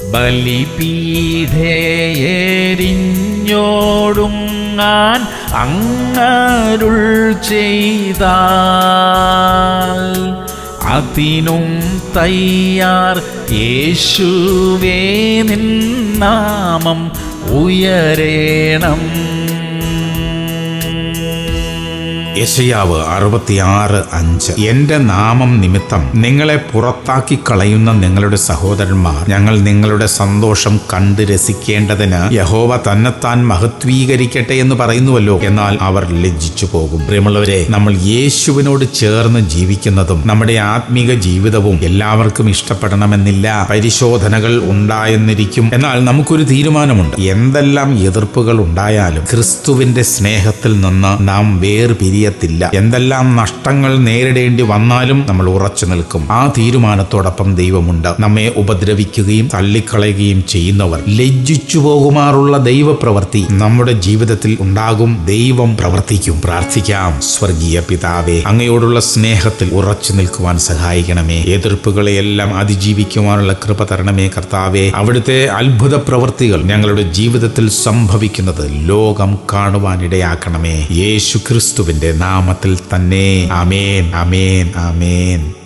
ബലിപീഠേരിഞ്ഞോടുങ്ങാൻ അങ്ങരുൾ ചെയ്താൽ അതിനും തയ്യാർ യേശുവേ നിൻ നാമം ഉയരേണം യശയാവ് അറുപത്തിയാറ് അഞ്ച് എന്റെ നാമം നിമിത്തം നിങ്ങളെ പുറത്താക്കി കളയുന്ന നിങ്ങളുടെ സഹോദരന്മാർ ഞങ്ങൾ നിങ്ങളുടെ സന്തോഷം കണ്ട് രസിക്കേണ്ടതിന് യഹോവ തന്നെത്താൻ മഹത്വീകരിക്കട്ടെ എന്ന് പറയുന്നുവല്ലോ എന്നാൽ അവർ ലജ്ജിച്ചു പോകും പ്രിയമുള്ളവരെ നമ്മൾ യേശുവിനോട് ചേർന്ന് ജീവിക്കുന്നതും നമ്മുടെ ആത്മീക ജീവിതവും എല്ലാവർക്കും ഇഷ്ടപ്പെടണമെന്നില്ല പരിശോധനകൾ ഉണ്ടായെന്നിരിക്കും എന്നാൽ നമുക്കൊരു തീരുമാനമുണ്ട് എന്തെല്ലാം എതിർപ്പുകൾ ഉണ്ടായാലും ക്രിസ്തുവിന്റെ സ്നേഹത്തിൽ നിന്ന് നാം വേർപിരിയത്തില്ല എന്തെല്ലാം നഷ്ടങ്ങൾ നേരിടേണ്ടി വന്നാലും നമ്മൾ ഉറച്ചു നിൽക്കും ആ തീരുമാനത്തോടൊപ്പം ദൈവമുണ്ട് നമ്മെ ഉപദ്രവിക്കുകയും തള്ളിക്കളയുകയും ചെയ്യുന്നവർ ലജ്ജിച്ചു പോകുമാറുള്ള ദൈവപ്രവൃത്തി നമ്മുടെ ജീവിതത്തിൽ ഉണ്ടാകും ദൈവം പ്രവർത്തിക്കും പ്രാർത്ഥിക്കാം സ്വർഗീയ പിതാവേ അങ്ങയോടുള്ള സ്നേഹത്തിൽ ഉറച്ചു നിൽക്കുവാൻ സഹായിക്കണമേ എതിർപ്പുകളെയെല്ലാം അതിജീവിക്കുവാനുള്ള കൃപ തരണമേ കർത്താവേ അവിടുത്തെ അത്ഭുത പ്രവൃത്തികൾ ഞങ്ങളുടെ ജീവിതത്തിൽ സംഭവിക്കുന്നത് ലോകം കാണുവാനിടയാക്കണമേ യേശു ക്രിസ്തുവിന്റെ നാമത്തിൽ തന്നെ അമേൻ അമേൻ അമേൻ